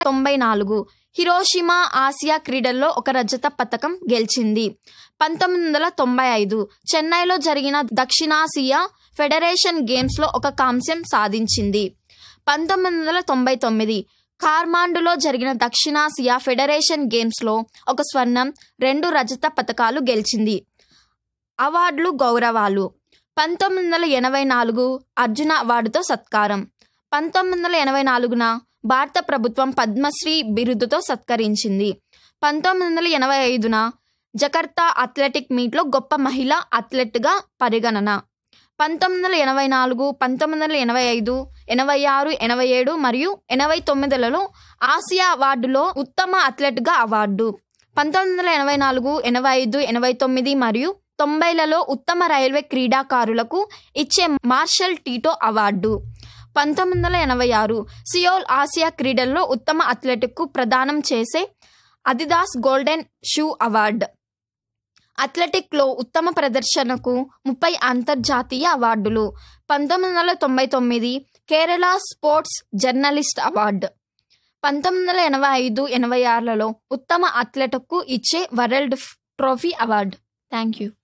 తొంభై నాలుగు Hiroshima Asia క్రీడల్లో ఒక రజత పథకం గెలిచింది పంతొమ్మిది వందల తొంభై ఐదు చెన్నైలో జరిగిన దక్షిణాసియా ఫెడరేషన్ గేమ్స్లో ఒక కాంస్యం సాధించింది పంతొమ్మిది వందల తొంభై తొమ్మిది కార్మాండులో జరిగిన దక్షిణాసియా ఫెడరేషన్ గేమ్స్లో ఒక స్వర్ణం రెండు రజత పథకాలు గెలిచింది అవార్డులు గౌరవాలు పంతొమ్మిది వందల ఎనభై నాలుగు అర్జున అవార్డుతో సత్కారం పంతొమ్మిది వందల ఎనభై నాలుగున భారత ప్రభుత్వం పద్మశ్రీ బిరుదుతో సత్కరించింది పంతొమ్మిది వందల ఎనభై ఐదున జకర్తా అథ్లెటిక్ మీట్లో గొప్ప మహిళా అథ్లెట్గా పరిగణన పంతొమ్మిది వందల ఎనభై నాలుగు పంతొమ్మిది వందల ఎనభై ఐదు ఎనభై ఆరు ఎనభై ఏడు మరియు ఎనభై తొమ్మిదిలలో ఆసియా అవార్డులో ఉత్తమ అథ్లెట్గా అవార్డు పంతొమ్మిది వందల ఎనభై నాలుగు ఎనభై ఐదు ఎనభై తొమ్మిది మరియు తొంభైలలో ఉత్తమ రైల్వే క్రీడాకారులకు ఇచ్చే మార్షల్ టీటో అవార్డు పంతొమ్మిది వందల ఎనభై ఆరు సియోల్ ఆసియా క్రీడల్లో ఉత్తమ అథ్లెటిక్కు ప్రదానం చేసే అదిదాస్ గోల్డెన్ షూ అవార్డు అథ్లెటిక్లో ఉత్తమ ప్రదర్శనకు ముప్పై అంతర్జాతీయ అవార్డులు పంతొమ్మిది వందల తొంభై తొమ్మిది కేరళ స్పోర్ట్స్ జర్నలిస్ట్ అవార్డు పంతొమ్మిది వందల ఎనభై ఐదు ఎనభై ఆరులలో ఉత్తమ అథ్లెట్కు ఇచ్చే world trophy award thank you